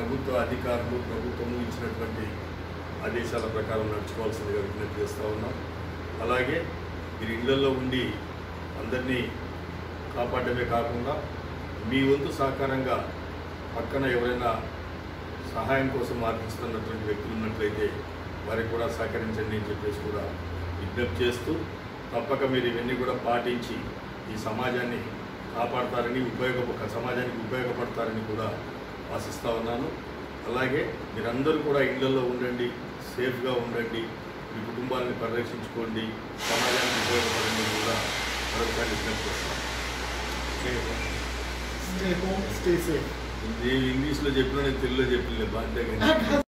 ప్రభుత్వ అధికారులు ప్రభుత్వము ఇచ్చినటువంటి ఆదేశాల ప్రకారం నడుచుకోవాల్సిందిగా విజ్ఞప్తి చేస్తూ ఉన్నాం అలాగే మీరు ఇళ్లలో ఉండి అందరినీ కాపాడమే కాకుండా మీ వంతు సహకారంగా పక్కన ఎవరైనా సహాయం కోసం ఆర్థిస్తున్నటువంటి వ్యక్తులు ఉన్నట్లయితే వారికి కూడా సహకరించండి అని చెప్పేసి కూడా విజ్ఞప్తి చేస్తూ తప్పక మీరు ఇవన్నీ కూడా పాటించి ఈ సమాజాన్ని కాపాడతారని ఉపయోగ సమాజానికి ఉపయోగపడతారని కూడా ఆశిస్తూ ఉన్నాను అలాగే మీరందరూ కూడా ఇళ్లలో ఉండండి సేఫ్గా ఉండండి మీ కుటుంబాలను పరిరక్షించుకోండి సమాజానికి ఉపయోగపడండి అని కూడా మరొకసారి విజ్ఞప్తి చేస్తాను స్టే హోమ్ స్టే సేఫ్ నేను ఇంగ్లీష్లో చెప్పిన నేను తెలుగులో చెప్పిన బాధ్యత కానీ